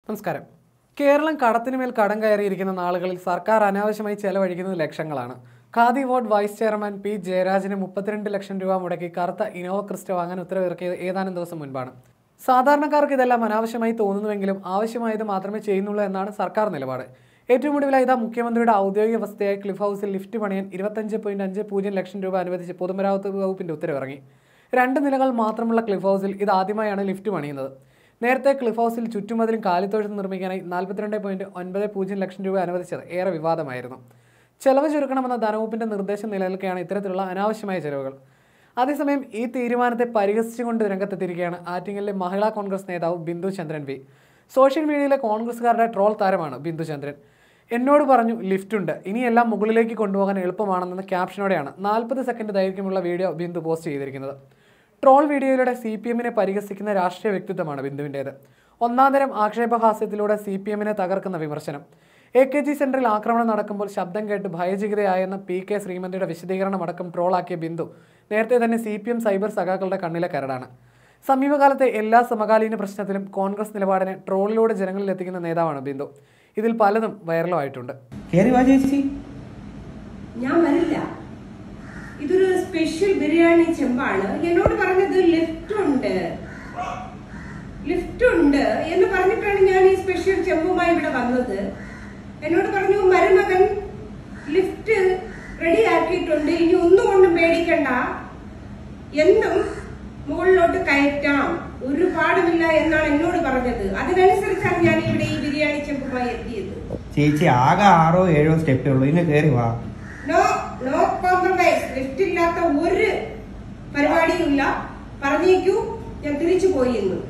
നമസ്കാരം കേരളം കടത്തിനുമേൽ കടം കയറിയിരിക്കുന്ന നാളുകളിൽ സർക്കാർ അനാവശ്യമായി ചെലവഴിക്കുന്നത് ലക്ഷങ്ങളാണ് khadi board vice chairman P ജയരാജന് മുപ്പത്തിരണ്ട് ലക്ഷം രൂപ മുടക്കി കറുത്ത ഇനോവ ക്രിസ്റ്റ വാങ്ങാൻ ഉത്തരവിറക്കിയത് ഏതാനും ദിവസം മുൻപാണ് സാധാരണക്കാർക്ക് ഇതെല്ലാം അനാവശ്യമായി തോന്നുന്നുവെങ്കിലും ആവശ്യമായത് മാത്രമേ ചെയ്യുന്നുള്ളൂ എന്നാണ് സർക്കാർ നിലപാട് ഏറ്റവും ഒടുവിലായി ഇതാ മുഖ്യമന്ത്രിയുടെ ഔദ്യോഗിക വസതിയായ ക്ലിഫ് ഹൗസിൽ ലിഫ്റ്റ് പണിയാൻ ഇരുപത്തഞ്ച് പോയിന്റ് അഞ്ച് പൂജ്യം ലക്ഷം രൂപ അനുവദിച്ച് പൊതുമരാമത്ത് വകുപ്പിന്റെ ഉത്തരവിറങ്ങി രണ്ട് നിലകൾ മാത്രമുള്ള ക്ലിഫ് ഹൗസിൽ ഇത് ആദ്യമായാണ് ലിഫ്റ്റ് പണിയുന്നത് നേരത്തെ ക്ലിഫ് ഹൗസിൽ ചുറ്റുമതിലും കാലിത്തൊഴുത്ത് നിർമ്മിക്കാനായി നാൽപ്പത്തിരണ്ട് പോയിന്റ് ഒൻപത് പൂജ്യം ലക്ഷം രൂപ അനുവദിച്ചത് ഏറെ വിവാദമായിരുന്നു ചെലവ് ചുരുക്കണമെന്ന ധനവകുപ്പിന്റെ നിർദ്ദേശം നിലനിൽക്കെയാണ് ഇത്തരത്തിലുള്ള അനാവശ്യമായ ചെലവുകൾ അതേസമയം ഈ തീരുമാനത്തെ പരിഹസിച്ചുകൊണ്ട് രംഗത്തെത്തിയിരിക്കുകയാണ് ആറ്റിങ്ങലിലെ മഹിളാ കോൺഗ്രസ് നേതാവ് ബിന്ദു ചന്ദ്രൻ വി സോഷ്യൽ മീഡിയയിലെ കോൺഗ്രസ്സുകാരുടെ ട്രോൾ താരമാണ് ബിന്ദു ചന്ദ്രൻ എന്നോട് പറഞ്ഞു ലിഫ്റ്റ് ഉണ്ട് ഇനിയെല്ലാം മുകളിലേക്ക് കൊണ്ടുപോകാൻ എളുപ്പമാണെന്ന ക്യാപ്ഷനോടെയാണ് നാൽപ്പത് സെക്കൻഡ് ദൈർഘ്യമുള്ള വീഡിയോ ബിന്ദു പോസ്റ്റ് ചെയ്തിരിക്കുന്നത് ട്രോൾ വീഡിയോയിലൂടെ സി പി എമ്മിനെ പരിഹസിക്കുന്ന രാഷ്ട്രീയ വ്യക്തിത്വമാണ് ബിന്ദുവിൻ്റേത് ഒന്നാന്തരം ആക്ഷേപഹാസ്യത്തിലൂടെ സി പി എമ്മിനെ തകർക്കുന്ന വിമർശനം എ കെ ജി സെന്ററിൽ ആക്രമണം നടക്കുമ്പോൾ ശബ്ദം കേട്ട് ഭയചകിതയായെന്ന പി കെ ശ്രീമന്തിയുടെ വിശദീകരണം അടക്കം ട്രോളാക്കിയ ബിന്ദു നേരത്തെ തന്നെ സി പി എം സൈബർ സഖാക്കളുടെ കണ്ണിലെ കരടാണ് സമീപകാലത്തെ എല്ലാ സമകാലീന പ്രശ്നത്തിലും കോൺഗ്രസ് നിലപാടിനെ ട്രോളിലൂടെ ജനങ്ങളിൽ എത്തിക്കുന്ന നേതാവാണ് ബിന്ദു ഇതിൽ പലതും വൈറലായിട്ടുണ്ട് കേറി വാ ചേച്ചി ഞാൻ വരില്ല ഇതൊരു സ്പെഷ്യൽ ബിരിയാണി ചെമ്പാണ് എന്നോട് പറഞ്ഞത് ലിഫ്റ്റ് ഉണ്ട് ലിഫ്റ്റ് ഉണ്ട് എന്ന് പറഞ്ഞിട്ടാണ് ഞാൻ ഈ സ്പെഷ്യൽ ചെമ്പുമായി ഇവിടെ വന്നത് എന്നോട് പറഞ്ഞു മരുമകൻ ലിഫ്റ്റ് റെഡി ആക്കിയിട്ടുണ്ട് ഇനി ഒന്നും കൊണ്ടും പേടിക്കണ്ട എന്നും മുകളിലോട്ട് കയറ്റാം ഒരു പാടുമില്ല എന്നാണ് എന്നോട് പറഞ്ഞത് അതിനനുസരിച്ചാണ് ഞാൻ ഇവിടെ ഈ ബിരിയാണി ചെമ്പുമായി എത്തിയത് ചേച്ചി ആകെ ആറോ ഏഴോ സ്റ്റെപ്പേ ഉള്ളൂ ഇന്ന് കേറി വാ നോ നോ കോംപ്രമൈസ് ലിഫ്റ്റ് ഇല്ലാത്ത ഒരു പരിപാടിയും ഇല്ല പറഞ്ഞേക്കൂ ഞാൻ തിരിച്ചു പോയി എന്ന്